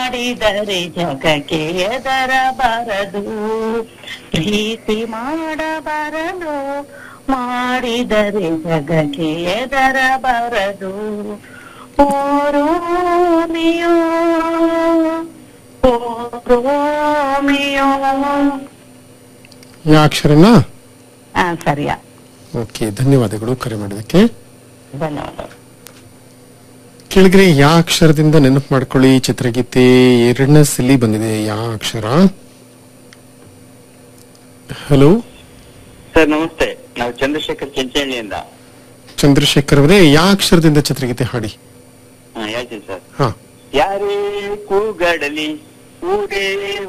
ಮಾಡಿದರೆ ಜಗಕ್ಕೆ ಎದರಬಾರದು ಪ್ರೀತಿ ಮಾಡಬಾರದು ಮಾಡಿದರೆ ಜಗಕ್ಕೆ ಎದರಬಾರದು ಓ ರೋಮಿಯೋ ಓ ರೋಮಿಯೋ ಯಾ ಅಕ್ಷರನ ಹಾ ಸರಿಯಾ ಓಕೆ ಧನ್ಯವಾದಗಳು ಕರೆ ಮಾಡಿದಕ್ಕೆ ಧನ್ಯವಾದ ಕೆಳಗಡೆ ಯಾ ಅಕ್ಷರದಿಂದ ನೆನಪು ಮಾಡ್ಕೊಳ್ಳಿ ಚಿತ್ರಗೀತೆ ಎರಡನೇ ಸಲಿ ಬಂದಿದೆ ಯಾ ಅಕ್ಷರ ಹಲೋ ಸರ್ ನಮಸ್ತೆ ನಾವು ಚಂದ್ರಶೇಖರ್ ಚೆಂಚಳ್ಳಿಯಿಂದ ಚಂದ್ರಶೇಖರ್ ಅವರೇ ಯಾ ಅಕ್ಷರದಿಂದ ಚಿತ್ರಗೀತೆ ಹಾಡಿ ಹಾ ಹೇಳ್ತೀನಿ ಸರ್ ಹಾ ಯಾರೇ ಕೂಗಡಲಿ ಊರೇ